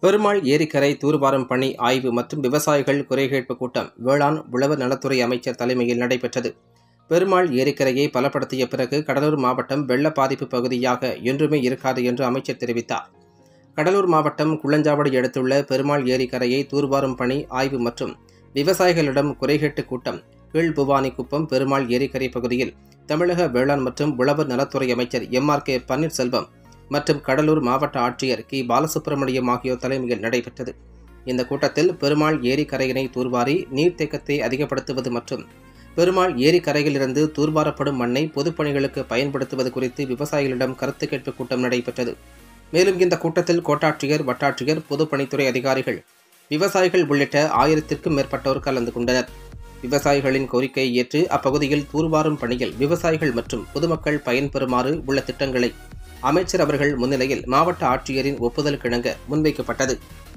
பெருமாள் ஏரிக்கரை தூர்வாரும் பணி ஆய்வு மற்றும் விவசாயிகள் குறைகேட்பு கூட்டம் வேளாண் உழவர் நலத்துறை அமைச்சர் தலைமையில் நடைபெற்றது பெருமாள் ஏரிக்கரையை பலப்படுத்திய பிறகு கடலூர் மாவட்டம் வெள்ள பாதிப்பு பகுதியாக என்றுமே இருக்காது என்று அமைச்சர் தெரிவித்தார் கடலூர் மாவட்டம் குள்ளஞ்சாவடி அடுத்துள்ள பெருமாள் ஏரிக்கரையை தூர்வாரும் பணி ஆய்வு மற்றும் விவசாயிகளிடம் குறைகேட்டு கூட்டம் கீழ்புவானிக்குப்பம் பெருமாள் ஏரிக்கரை பகுதியில் தமிழக வேளாண் மற்றும் உழவர் நலத்துறை அமைச்சர் எம் ஆர் கே பன்னீர்செல்வம் மற்றும் கடலூர் மாவட்ட ஆட்சியர் கி பாலசுப்பிரமணியம் ஆகியோர் தலைமையில் நடைபெற்றது இந்த கூட்டத்தில் பெருமாள் ஏரிக்கரையினை தூர்வாரி நீர்த்தேக்கத்தை அதிகப்படுத்துவது மற்றும் பெருமாள் ஏரிக்கரையிலிருந்து தூர்வாரப்படும் மண்ணை பொதுப்பணிகளுக்கு பயன்படுத்துவது குறித்து விவசாயிகளிடம் கருத்து கேட்பு கூட்டம் நடைபெற்றது மேலும் இந்த கூட்டத்தில் கோட்டாட்சியர் வட்டாட்சியர் பொதுப்பணித்துறை அதிகாரிகள் விவசாயிகள் உள்ளிட்ட ஆயிரத்திற்கும் மேற்பட்டோர் கலந்து கொண்டனர் விவசாயிகளின் கோரிக்கையை ஏற்று அப்பகுதியில் தூர்வாரும் பணியில் விவசாயிகள் மற்றும் பொதுமக்கள் பயன்பெறுமாறு உள்ள திட்டங்களை அமைச்சர் அவர்கள் முன்னிலையில் மாவட்ட ஆட்சியரின் ஒப்புதல் கிணங்க முன்வைக்கப்பட்டது